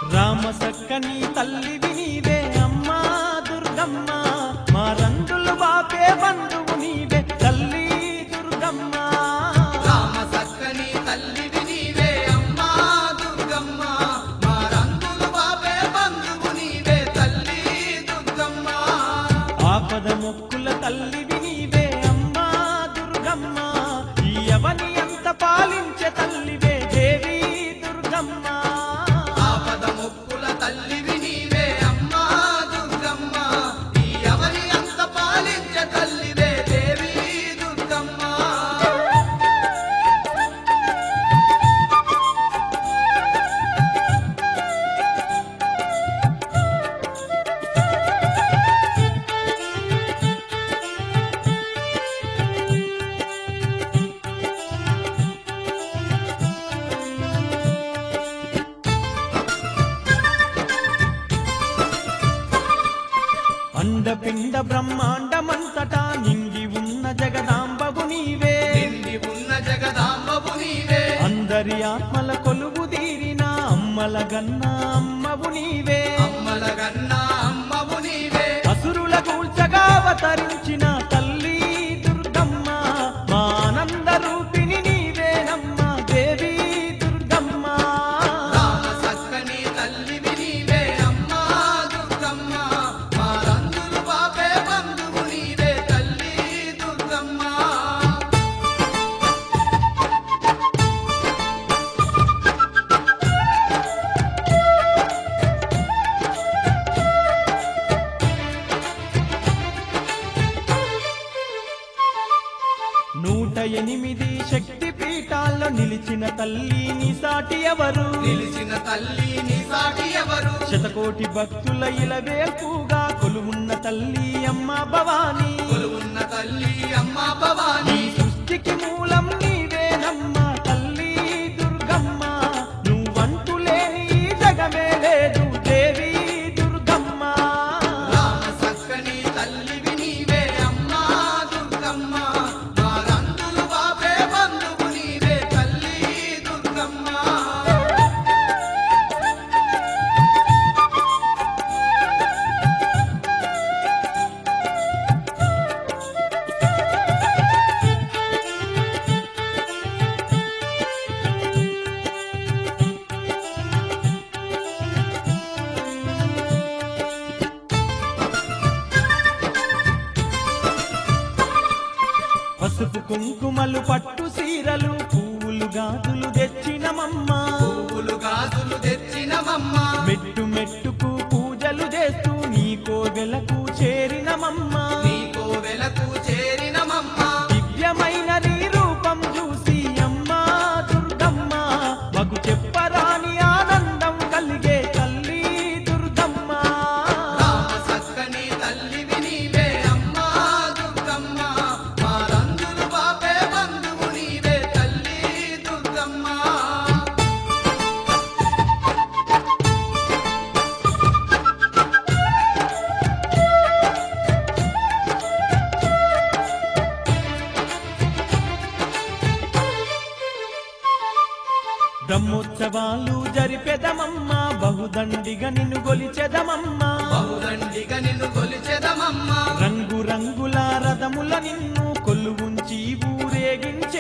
రామ సక్కని తల్లివి నీవే అమ్మా దుర్గమ్మ మా రంగులు బాపే బంధువు నీవే తల్లి దుర్గమ్మ రామ సక్కని తల్లివి నీవే అమ్మా దుర్గమ్మ మా రంగులు బాబే బంధువు నీవే తల్లి దుర్గమ్మ ఆపద మొక్కుల తల్లివి నీవే అమ్మా దుర్గమ్మ ఈ అవని అంత పాలించే తల్లివే దేవి దుర్గమ్మ ఆపద ముక్కుల తల్లివి నీవే అమ్మా దుర్గమ్మ ఈ ఎవరి అంత పాలించే తల్లివే దేవి దుర్గమ్మ అండపిండ బ్రహ్మాండమంతటా నిండి ఉన్న జగదాంబవు నీవే నిండి ఉన్న జగదాంబవు నీవే అందరి ఆత్మల కొలువు తీరిన అమ్మల గన్న అమ్మవు నీవే అమ్మల గన్నా అమ్మవు నీవే అసురుల కూల్చగా అవతరించిన తల్లి దుర్గమ్మ మా ఆనంద రూపిణి నీవేనమ్మ దేవి దుర్గమ్మ రామ సక్కని తల్లివి నీవే అమ్మా దుర్గమ్మ మా రంగులు బాబే బంధువు నీవే తల్లి దుర్గమ్మ నూట ఎనిమిది శక్తి పీఠాల్లో నిలిచిన తల్లి నీ సాటి ఎవరు నిలిచిన తల్లి నీ సాటి ఎవరు శతకోటి భక్తుల ఇలవేల్పుగా కొలువున్న తల్లి అమ్మ భవానీ కొలువున్న తల్లి అమ్మా భవాని ఈ సృష్టికి మూలం నీవేనమ్మ తల్లి దుర్గమ్మ నువ్వంటూ లేని ఈ జగమే లేదు దేవి దుర్గమ్మ రామ సక్కని తల్లివి నీవే అమ్మా దుర్గమ్మ మా రంగులు బాబే బంధువు నీవే తల్లి దుర్గమ్మ పసుపు కుంకుమలు పట్టు సీరలు పువ్వులు గాజులు తెచ్చినమమ్మ పువ్వులు గాజులు తెచ్చినమమ్మ మెట్టు మెట్టుకు పూజలు చేస్తూ నీ కోవెలకు చేరినమమ్మ నీ కోవెలకు చేరినమమ్మ దివ్యమైన నీ రూపం చూసి అమ్మా దుర్గమ్మ మగు చెప్పరాని ఆనందం కలిగే తల్లి దుర్గమ్మ రామ సక్కని తల్లివి నీవే అమ్మా దుర్గమ్మ మా రంగులు బాబే బంధువు నీవే తల్లి దుర్గమ్మ బ్రహ్మోత్సవాలు జరిపెదమమ్మ బహుదండిగా నిన్ను గొలిచెదమమ్మ బహుదండిగా నిన్ను కొలిచెదమమ్మ రంగు రంగుల రథముల నిన్ను కొలువుంచి ఊరేగించి